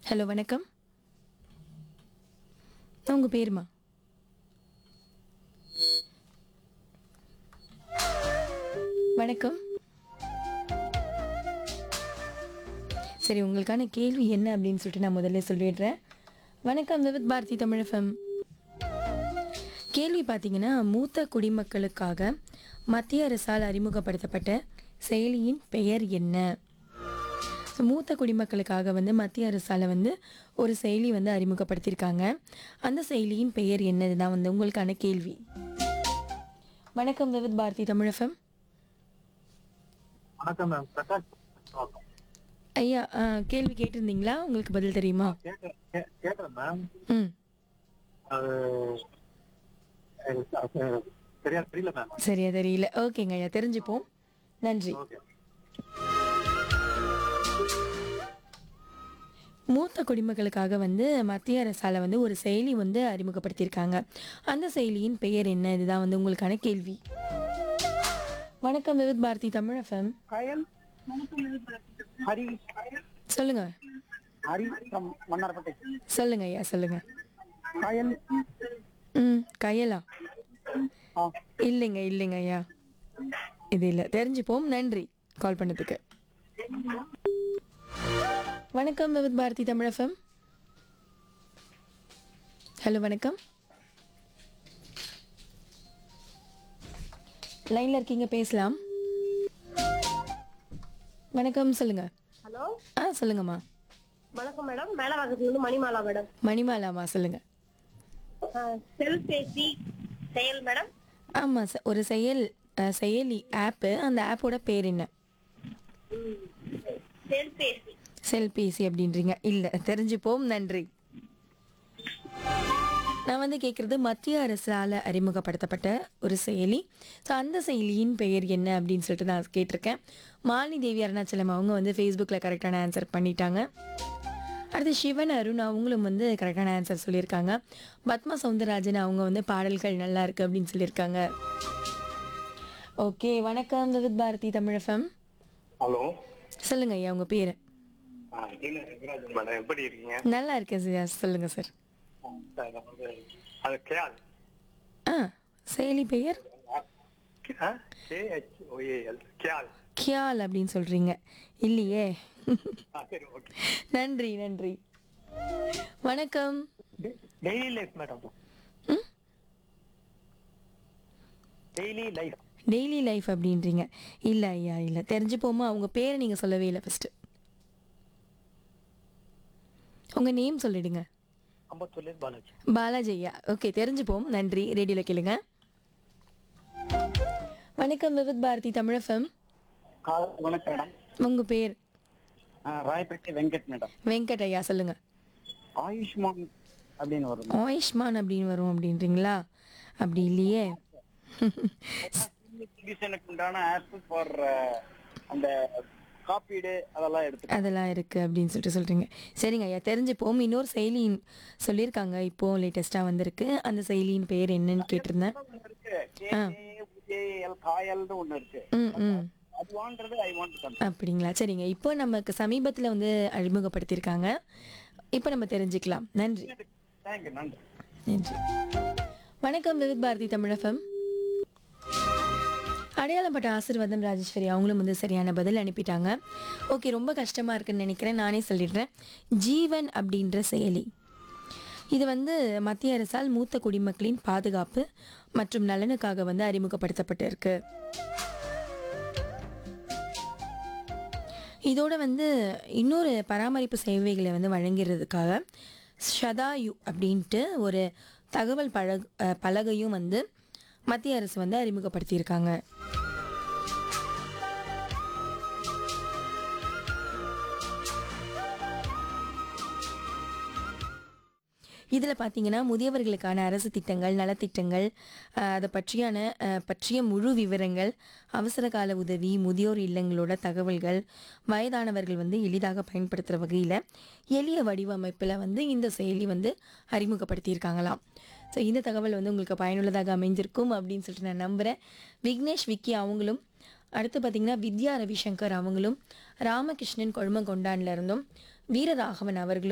Hello வணக்கம் உங்க பேருமா வணக்கம் சரி உங்களுக்கான கேள்வி என்ன அப்படின்னு சொல்லிட்டு நான் முதல்ல சொல்லிடுறேன் வணக்கம் விவித் பாரதி தமிழகம் கேள்வி பார்த்தீங்கன்னா மூத்த குடிமக்களுக்காக மத்திய அரசால் அறிமுகப்படுத்தப்பட்ட செயலியின் பெயர் என்ன ஸோ மூத்த குடிமக்களுக்காக வந்து மத்திய அரசால் வந்து ஒரு செயலி வந்து அறிமுகப்படுத்தியிருக்காங்க அந்த செயலியின் பெயர் என்னது தான் வந்து உங்களுக்கான கேள்வி வணக்கம் விவித் பாரதி தமிழகம் வணக்கம் மேம் பிரகாஷ் ஐயா ஆ, கேள்வி கேட்டிருந்தீங்களா உங்களுக்கு பதில் தெரியுமா கேட்டேன் கே- கேட்டேன் மேம் ம் அது எனக்கு அது சரியா தெரியல மேம் சரியா தெரியல ஓகேங்க ஐயா தெரிஞ்சுப்போம் நன்றி ஓகே மூத்த குடிமக்களுக்காக வந்து மத்திய அரசால் வந்து ஒரு செயலி வந்து அறிமுகப்படுத்தியிருக்காங்க அந்த செயலியின் பெயர் என்ன இதுதான் வந்து உங்களுக்கான கேள்வி வணக்கம் விவித் பாரதி தமிழ் எஃப்எம் கயல் ஹரி சொல்லுங்க ஹரி from மன்னார்பேட்டை சொல்லுங்க ஐயா சொல்லுங்க கயல் ம் கையலா ஆ இல்லைங்க இல்லைங்க ஐயா இது இல்லை தெரிஞ்சுப்போம் நன்றி கால் பண்ணதுக்கு வணக்கம் விவித் பாரதி தமிழ் எஃப்எம் ஹலோ வணக்கம் லைன்ல இருக்கீங்க பேசலாம் வணக்கம் சொல்லுங்க ஹலோ ஆ சொல்லுங்கம்மா வணக்கம் மேடம் மேலவாக்கத்துல இருந்து மணிமாலா மேடம் மணிமாலாமா சொல்லுங்க செல்பேசி செயல் மேடம் ஆமா ச- ஒரு செயல் அஹ், செயலி ஆப்பு அந்த ஆப்போட பேர் என்ன செல்பேசி செல்பேசி அப்படின்றீங்க இல்ல தெரிஞ்சுப்போம் நன்றி நான் வந்து கேட்குறது மத்திய அரசால் அறிமுகப்படுத்தப்பட்ட ஒரு செயலி ஸோ அந்த செயலியின் பெயர் என்ன அப்படின்னு சொல்லிட்டு நான் கேட்டிருக்கேன் மாலினி தேவி அருணாச்சலம் அவங்க வந்து ஃபேஸ்புக்கில் கரெக்டான ஆன்சர் பண்ணிட்டாங்க அடுத்து சிவன் அருண் அவங்களும் வந்து கரெக்டான ஆன்சர் சொல்லியிருக்காங்க பத்மா சவுந்தரராஜன் அவங்க வந்து பாடல்கள் நல்லா இருக்கு அப்படின்னு சொல்லியிருக்காங்க ஓகே வணக்கம் விவித் பாரதி தமிழகம் ஹலோ சொல்லுங்க ஐயா உங்க பேர் மேடம் எப்படி இருக்கீங்க நல்லா இருக்கேன் சார் சொல்லுங்க சார் அது கேள் ஆ செயலி பெயர் கேஹெச்ஓஏஎல் கேள் கியால் அப்படின்னு சொல்றீங்க இல்லையே சரி ஓகே நன்றி நன்றி வணக்கம் டெய்லி லைஃப் மேடம் ம்? டெய்லி லைஃப் டெய்லி லைஃப் அப்படின்றீங்க இல்லை ஐயா இல்லை தெரிஞ்சுப்போமா உங்க பேரை நீங்க சொல்லவே இல்லை ஃபர்ஸ்ட் உங்க நேம் சொல்லிடுங்க ஐம்பத்தொன்னு பாலாஜி பாலாஜி ஐயா ஓகே தெரிஞ்சுப்போம் நன்றி ரேடியோல கேளுங்க வணக்கம் விவித் பாரதி தமிழகம் காலை வணக்கம் மேடம் உங்க பேர் ராயப்பேட்டை வெங்கட் மேடம் வெங்கட் ஐயா சொல்லுங்க ஆயுஷ்மான் அப்படின்னு வரும் ஆயுஷ்மான் அப்படின்னு வரும் அப்படின்றீங்களா அப்படி இல்லையே சிட்டிசனுக்கு உண்டான ஆப் ஃபார் அந்த காப்பீடு அதெல்லாம் எடுத்து அதெல்லாம் இருக்கு அப்படின்னு சொல்லிட்டு சொல்றீங்க சரிங்க ஐயா தெரிஞ்சுப்போம் இன்னொரு செயலியின் சொல்லியிருக்காங்க இப்போ லேட்டஸ்டா வந்திருக்கு அந்த செயலியின் பெயர் என்னன்னு கேட்டிருந்தேன் இருக்கு கேஏஎல் காயல்னு ஒண்ணு இருக்கு ம் ம் அது வாங்குறது ஐ வாண்ட் அப்படிங்களா சரிங்க இப்போ நமக்கு சமீபத்தில் வந்து அறிமுகப்படுத்தியிருக்காங்க இப்போ நம்ம தெரிஞ்சுக்கலாம் நன்றி தேங்க்யூ நன்றி நன்றி வணக்கம் விவித் பாரதி தமிழகம் அடையாளப்பட்ட ஆசீர்வாதம் ராஜேஸ்வரி அவங்களும் வந்து சரியான பதில் அனுப்பிட்டாங்க ஓகே ரொம்ப கஷ்டமாக இருக்குன்னு நினைக்கிறேன் நானே சொல்லிடுறேன் ஜீவன் அப்படின்ற செயலி இது வந்து மத்திய அரசால் மூத்த குடிமக்களின் பாதுகாப்பு மற்றும் நலனுக்காக வந்து அறிமுகப்படுத்தப்பட்டிருக்கு இதோட வந்து இன்னொரு பராமரிப்பு சேவைகளை வந்து வழங்கிறதுக்காக ஷதாயு அப்படின்ட்டு ஒரு தகவல் பழக அஹ் பலகையும் வந்து மத்திய அரசு வந்து அறிமுகப்படுத்தியிருக்காங்க இதில் பார்த்தீங்கன்னா முதியவர்களுக்கான அரசு திட்டங்கள் நலத்திட்டங்கள் அஹ், அதை பற்றியான அஹ், பற்றிய முழு விவரங்கள் அவசர கால உதவி முதியோர் இல்லங்களோட தகவல்கள் வயதானவர்கள் வந்து எளிதாக பயன்படுத்துகிற வகையில் எளிய வடிவமைப்பில் வந்து இந்த செயலி வந்து அறிமுகப்படுத்தியிருக்காங்களாம் ஸோ இந்த தகவல் வந்து உங்களுக்கு பயனுள்ளதாக அமைஞ்சிருக்கும் அப்படின்னு சொல்லிட்டு நான் நம்புகிறேன் விக்னேஷ் விக்கி அவங்களும் அடுத்து பார்த்தீங்கன்னா வித்யா ரவிசங்கர் அவங்களும் ராமகிருஷ்ணன் கொழுமங்கொண்டான்ல இருந்தும் வீரராகவன் அவர்களும்